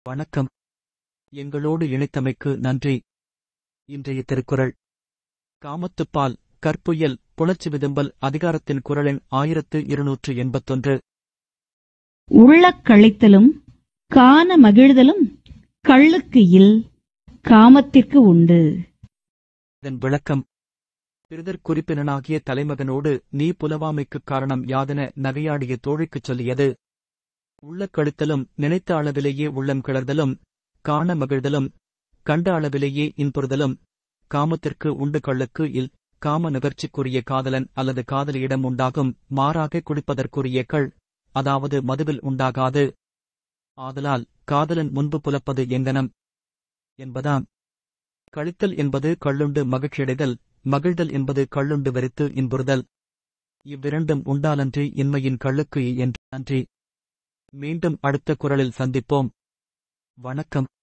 வணக்கம் எங்களோடு இணைத்தமைக்கு நன்றி இன்றைய திருக்குறள் காமத்துப்பால் கற்புயல் புணர்ச்சி விதும்பல் அதிகாரத்தின் குரலின் ஆயிரத்து இருநூற்று எண்பத்தொன்று உள்ளக் கழித்தலும் காண மகிழ்தலும் கள்ளுக்கு இல் காமத்திற்கு உண்டு இதன் விளக்கம் பிறிதற் குறிப்பினனாகிய தலைமகனோடு நீ புலவாமைக்குக் காரணம் யாதென நகையாடிய தோழிக்குச் சொல்லியது உள்ள கழுத்தலும் நினைத்த அளவிலேயே உள்ளம் கிளர்தலும் காண மகிழ்தலும் கண்ட அளவிலேயே இன்புறுதலும் காமத்திற்கு உண்டு கள்ளுக்கு இல் காம நுகர்ச்சிக்குரிய காதலன் அல்லது காதலியிடம் உண்டாகும் மாறாக குடிப்பதற்குரிய கள் அதாவது மதுவில் உண்டாகாது ஆதலால் காதலன் முன்பு புலப்பது எங்கனம் என்பதாம் கழித்தல் என்பது கள்ளுண்டு மகிழ்ச்சியடைதல் மகிழ்தல் என்பது கள்ளுண்டு வெறுத்து இன்புறுதல் இவ்விரண்டும் உண்டாலன்றி இன்மையின் கள்ளுக்கு என்று நன்றி மீண்டும் அடுத்த குரலில் சந்திப்போம் வணக்கம்